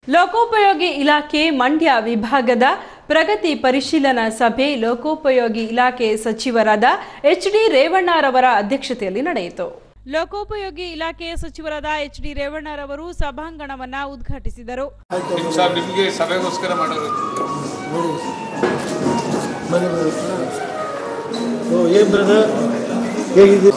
ಲೋಕೋಪಯೋಗಿ ಇಲಾಖೆ ಮಂಡ್ಯ ವಿಭಾಗದ ಪ್ರಗತಿ ಪರಿಶೀಲನಾ ಸಭೆ ಲೋಕೋಪಯೋಗಿ ಇಲಾಖೆ ಸಚಿವರಾದ ಎಚ್ ಡಿ ರೇವಣ್ಣರವರ ಅಧ್ಯಕ್ಷತೆಯಲ್ಲಿ ನಡೆಯಿತು ಲೋಕೋಪಯೋಗಿ ಇಲಾಖೆಯ ಸಚಿವರಾದ ಎಚ್ ಡಿ ರೇವಣ್ಣರವರು ಸಭಾಂಗಣವನ್ನ ಉದ್ಘಾಟಿಸಿದರು ನಿಮ್ ಸರ್ ನಿಮಗೆ ಸಭೆಗೋಸ್ಕರ ಮಾಡೋರು ನೋಡಿ ಮನೆ ಬರುತ್ತಾ ಓ ಏನ್ ಬ್ರದರ್ ಹೇಗಿದೆ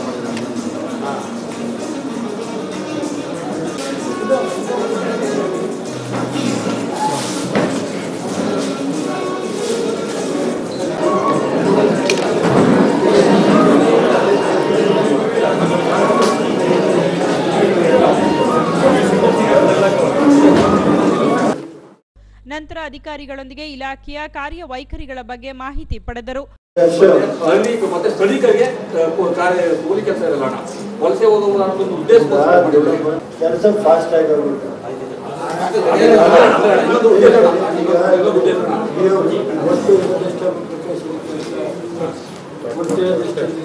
ನಂತರ ಅಧಿಕಾರಿಗಳೊಂದಿಗೆ ಇಲಾಖೆಯ ಕಾರ್ಯವೈಖರಿಗಳ ಬಗ್ಗೆ ಮಾಹಿತಿ ಪಡೆದರು ಅಲ್ಲಿ ಮತ್ತೆ ಸ್ಥಳೀಕರಿಗೆ ಅಹ್, ಕೂ- ಕಾರ್ಯ ಕೂಲಿ ಕೆಲಸ ಇರಲ್ಲ ಅಣ್ಣ ವಲಸೆ ಹೋಗುವ ಅನ್ನೋದೊಂದು ಉದ್ದೇಶಕ್ಕೋಸ್ಕರ ಮಾಡಿದ್ದೀವಿ. ಕೆಲಸ ಫಾಸ್ಟ್ ಆಗಿ ಆಗುತ್ತೆ ಇನ್ನೊಂದು ಉದ್ದೇಶ ಅಣ್ಣ. ಈಗ ಇನ್ನೊಂದು ಉದ್ದೇಶ ಅಣ್ಣ. ನೀವು ಒಟ್ಟು ಎಷ್ಟು application ಒಟ್ಟು ಎಷ್ಟು?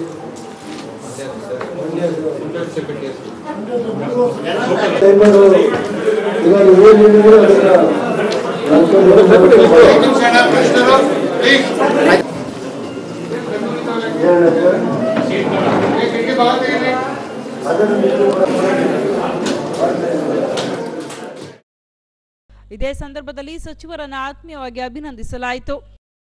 ಟೈಮರು ಇವಾಗ ಏನ್ ಹೇಳಿದ್ರು ಅದನ್ನ ನಡ್ಕೊಂಡು ನಿಮಿಷ ಅಣ್ಣ, ಪ್ರಶ್ನೆಗಳು, please. ಏನಂದ್ರೆ ಈ ಕಿಟಕಿ ಬಾಗಿಲು ತೆಗೀರಿ. ಅದನ್ನು ನೀವು ಇದೇ ಸಂದರ್ಭದಲ್ಲಿ ಸಚಿವರನ್ನ ಆತ್ಮೀಯವಾಗಿ ಅಭಿನಂದಿಸಲಾಯಿತು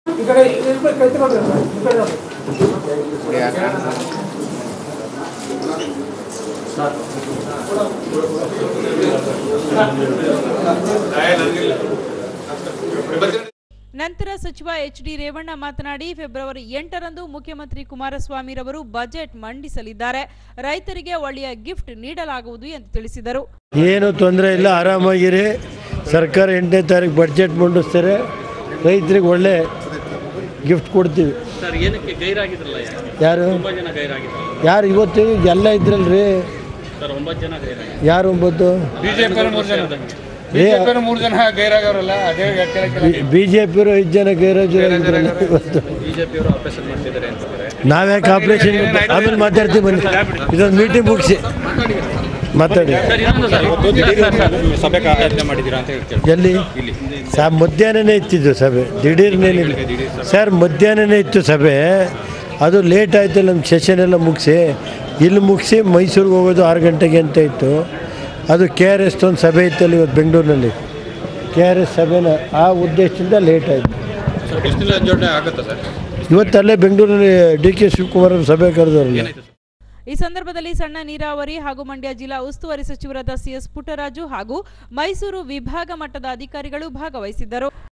ನಂತರ ಸಚಿವ ಎಚ್ ಡಿ ರೇವಣ್ಣ ಮಾತನಾಡಿ ಫೆಬ್ರವರಿ ಎಂಟರಂದು ಮುಖ್ಯಮಂತ್ರಿ ಕುಮಾರಸ್ವಾಮಿರವರು ಬಜೆಟ್ ಮಂಡಿಸಲಿದ್ದಾರೆ ರೈತರಿಗೆ ಒಳ್ಳೆಯ ಗಿಫ್ಟ್ ನೀಡಲಾಗುವುದು ಎಂದು ತಿಳಿಸಿದರು ಏನು ತೊಂದರೆ ಇಲ್ಲ ಆರಾಮಾಗಿರಿ ಸರ್ಕಾರ ಎಂಟನೇ ತಾರೀಕು ಬಡ್ಜೆಟ್ ಮಂಡಿಸ್ತಾರೆ ರೈತರಿಗೆ ಒಳ್ಳೆ ಗಿಫ್ಟ್ ಕೊಡ್ತೀವಿ ಸರ್ ಏನಕ್ಕೆ ಗೈರಾಗಿದ್ರಲ್ಲ ಯಾರು ತುಂಬಾ ಜನ ಗೈರಾಗಿದ್ರಲ್ಲ ಯಾರು ಇವತ್ತು ಎಲ್ಲ ಇದ್ರಲ್ರಿ ಸರ್ ಒಂಬತ್ತು ಜನ ಗೈರಾಗಿ ಯಾರು ಒಂಬತ್ತು ಬಿಜೆಪಿ ಅವ್ರು ಮೂರು ಜನ ಬಿಜೆಪಿ ಅವ್ರು ಮೂರು ಜನ ಗೈರಾಗವ್ರಲ್ಲ ಅದೇ ಕೇಳಕ್ಕೆ ಬಿ ಜೆ ಪಿಯವರು ಐದು ಜನ ಗೈರಾಜು ಇವತ್ತು ಬಿಜೆಪಿ ಅವರು ಆಪರೇಷನ್ ಮಾಡ್ತಿದ್ದಾರೆ ಅಂತಾರೆ ನಾವ್ಯಾಕೆ ಆಪ್ರೇಷನ್ ಆಮೇಲೆ ಮಾತಾಡ್ತೀವಿ ಬನ್ನಿ ಇದೊಂದು ಮೀಟಿಂಗ್ ಮುಗಿಸಿ ಮಾತಾಡಿ ಸರ್ ಇನ್ನೊಂದು ಸರ್ ಇವತ್ತು ಸಭೆ ಆಯೋಜನೆ ಮಾಡಿದ್ದೀರಾ ಅಂತ ಹೇಳ್ತೇವೆ ಎಲ್ಲಿ ಸಾ ಮಧ್ಯಾಹ್ನನೇ ಇತ್ತಿದ್ದು ಸಭೆ ದಿಢೀರ್ನೇನಿಲ್ಲ ಸರ್ ಮಧ್ಯಾಹ್ನನೇ ಇತ್ತು ಸಭೆ ಅದು ಲೇಟ್ ಆಯಿತು ನಮ್ಮ ಸೆಷನ್ ಎಲ್ಲ ಮುಗಿಸಿ ಇಲ್ಲಿ ಮುಗಿಸಿ ಮೈಸೂರಿಗೆ ಹೋಗೋದು ಆರು ಗಂಟೆಗೆ ಅಂತ ಇತ್ತು ಅದು ಕೆ ಆರ್ ಎಸ್ ಒಂದು ಸಭೆ ಇತ್ತಲ್ಲ ಇವತ್ತು ಬೆಂಗಳೂರಿನಲ್ಲಿ ಕೆ ಆರ್ ಎಸ್ ಸಭೆನ ಆ ಉದ್ದೇಶದಿಂದ ಲೇಟ್ ಆಯಿತು ಸರ್ ಬಿಸಿಲಿನ ಜೋಡಣೆ ಆಗುತ್ತಾ ಸರ್ ಇವತ್ತಲ್ಲೇ ಬೆಂಗಳೂರಲ್ಲಿ ಡಿ ಕೆ ಶಿವಕುಮಾರ್ ಅವ್ರು ಸಭೆ ಕರೆದವ್ರಲ್ಲ ಏನಾಯ್ತು ಸರ್ ಈ ಸಂದರ್ಭದಲ್ಲಿ ಸಣ್ಣ ನೀರಾವರಿ ಹಾಗೂ ಮಂಡ್ಯ ಜಿಲ್ಲಾ ಉಸ್ತುವಾರಿ ಸಚಿವರಾದ ಸಿಎಸ್ ಪುಟ್ಟರಾಜು ಹಾಗೂ ಮೈಸೂರು ವಿಭಾಗ ಮಟ್ಟದ ಅಧಿಕಾರಿಗಳು ಭಾಗವಹಿಸಿದ್ದರು